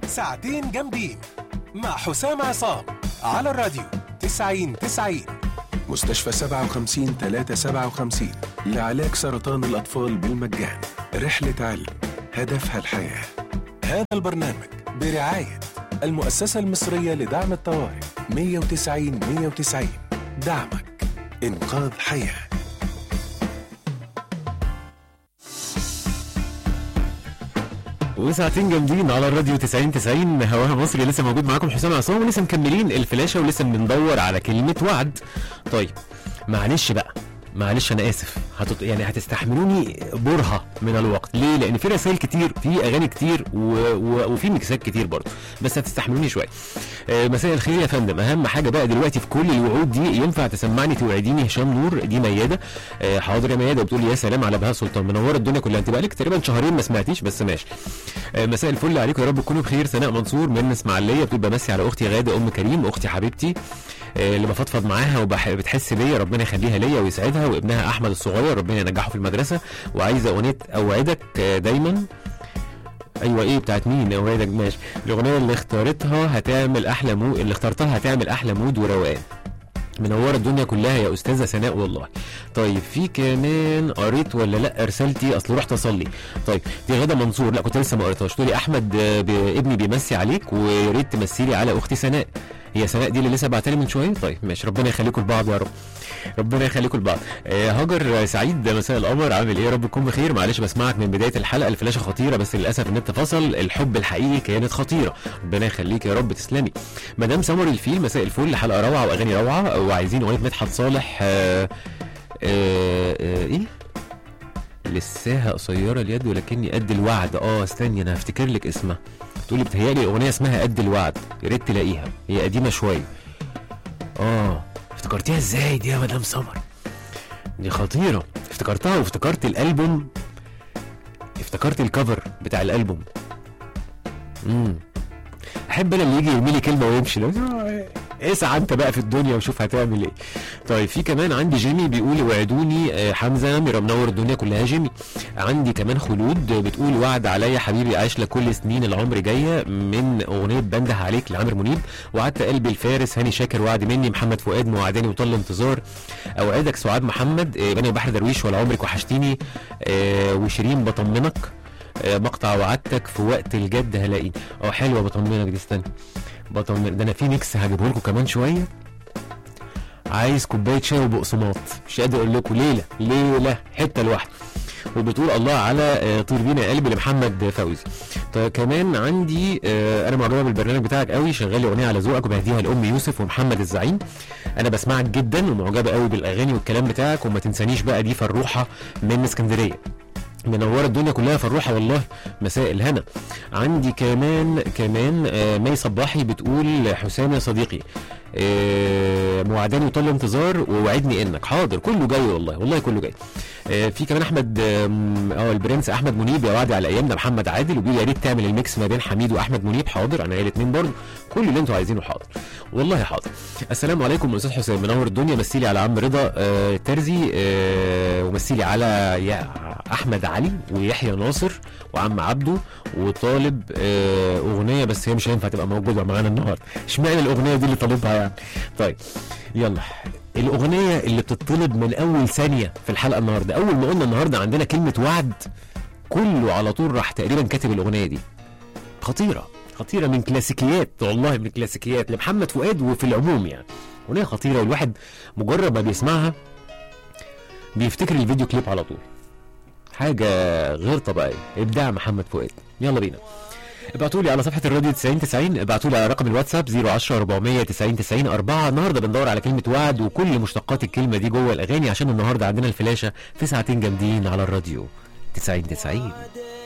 ساعتين جامدين مع حسام عصام على الراديو 90 90 مستشفى 57 357 لعلاج سرطان الأطفال بالمجان رحلة علم هدفها الحياة هذا البرنامج برعاية المؤسسة المصرية لدعم الطوارئ 190 190 دعمك إنقاذ حياه وساعتين جامدين على الراديو 90 90 هواها مصري لسه موجود معاكم حسام عصام ولسه مكملين الفلاشه ولسه بندور على كلمه وعد طيب معلش بقى معلش انا اسف هتط... يعني هتستحملوني برهه من الوقت ليه لان في رسائل كتير في اغاني كتير و... و... وفي ميكسات كتير برضه بس هتستحملوني شويه آه مساء الخير يا فندم اهم حاجه بقى دلوقتي في كل الوعود دي ينفع تسمعني توعديني هشام نور دي مياده آه حاضر يا مياده بتقول لي يا سلام على بهاء سلطان منوره الدنيا كلها انت بقالك تقريبا شهرين ما سمعتيش بس ماشي آه مساء الفل عليكم يا رب تكونوا بخير سناء منصور من اسماعيليه بتقول بمسي على اختي غاده ام كريم اختي حبيبتي آه، اللي بفضفض معاها وبتحس بيا ربنا يخليها ليا ويسعدها وابنها احمد الصغير ربنا ينجحه في المدرسه وعايزه اغنيه اوعدك آه، دايما ايوه ايه بتاعت مين اوعدك ماشي الاغنيه اللي اختارتها هتعمل احلى مود اللي اخترتها هتعمل احلى مود وروقان منوره الدنيا كلها يا استاذه سناء والله طيب في كمان قريت ولا لا رسالتي اصل رحت اصلي طيب دي غدا منصور لا كنت لسه ما قريتهاش تقولي احمد آه، ب- ابني بيمسي عليك ويا ريت تمسيلي على اختي سناء هي سناء دي اللي لسه بعتلي من شويه طيب ماشي ربنا يخليكم لبعض يا رب ربنا يخليكم لبعض آه، هاجر سعيد مساء القمر عامل ايه يا رب تكون بخير معلش بسمعك من بدايه الحلقه الفلاشه خطيره بس للاسف النت فصل الحب الحقيقي كانت خطيره ربنا يخليك يا رب تسلمي مدام سمر الفيل مساء الفل حلقه روعه واغاني روعه وعايزين اغنيه مدحت صالح آه آه آه ايه لساها قصيره اليد ولكني قد الوعد اه استني انا هفتكر لك اسمها تقولي بتهيألي الاغنيه اسمها قد الوعد يا ريت تلاقيها هي قديمه شويه اه افتكرتيها ازاي دي يا مدام سمر دي خطيره افتكرتها وافتكرت الالبوم افتكرت الكفر بتاع الالبوم امم احب انا اللي يجي يرمي لي كلمه ويمشي ده اسعى انت بقى في الدنيا وشوف هتعمل ايه طيب في كمان عندي جيمي بيقول وعدوني آه، حمزه ميرا منور الدنيا كلها جيمي عندي كمان خلود بتقول وعد عليا حبيبي عايش لك كل سنين العمر جايه من اغنيه بنده عليك لعامر منيب وعدت قلبي الفارس هاني شاكر وعد مني محمد فؤاد موعداني وطل انتظار اوعدك سعاد محمد آه، بني بحر درويش ولا عمرك وحشتيني آه، وشيرين بطمنك آه، مقطع وعدتك في وقت الجد هلاقيني اه حلوه بطمنك دي استنى بطمن ده انا في ميكس هجيبه لكم كمان شويه عايز كوبايه شاي وبقسماط مش قادر اقول لكم ليله ليله حته لوحده وبتقول الله على آه، طير بينا يا قلبي لمحمد فوزي طيب كمان عندي آه، انا معجبه بالبرنامج بتاعك قوي شغال اغنيه على ذوقك وبهديها لام يوسف ومحمد الزعيم انا بسمعك جدا ومعجبه قوي بالاغاني والكلام بتاعك وما تنسانيش بقى دي فروحه من اسكندريه منوره الدنيا كلها فروحه والله مساء الهنا عندي كمان كمان آه، مي صباحي بتقول حسام يا صديقي آه، موعداني وطل انتظار ووعدني انك حاضر كله جاي والله والله كله جاي آه، في كمان احمد آم، اه البرنس احمد منيب يا وعدي على ايامنا محمد عادل وبيقول يا ريت تعمل الميكس ما بين حميد واحمد منيب حاضر انا الاثنين برضه كل اللي انتوا عايزينه حاضر والله حاضر السلام عليكم استاذ حسام منور الدنيا مسيلي على عم رضا آه، ترزي آه، ومسيلي على يا احمد علي ويحيى ناصر وعم عبده وطالب آه، اغنيه بس هي مش هينفع تبقى موجوده معانا النهارده اشمعنى الاغنيه دي اللي طالبها يعني طيب يلا الاغنيه اللي بتطلب من اول ثانيه في الحلقه النهارده اول ما قلنا النهارده عندنا كلمه وعد كله على طول راح تقريبا كاتب الاغنيه دي خطيره خطيره من كلاسيكيات والله من كلاسيكيات لمحمد فؤاد وفي العموم يعني اغنيه خطيره والواحد مجرد ما بيسمعها بيفتكر الفيديو كليب على طول حاجه غير طبيعيه ابداع محمد فؤاد يلا بينا ابعتوا لي على صفحه الراديو 90 90 ابعتوا لي على رقم الواتساب 010 400 90 90 4 النهارده بندور على كلمه وعد وكل مشتقات الكلمه دي جوه الاغاني عشان النهارده عندنا الفلاشه في ساعتين جامدين على الراديو 90 90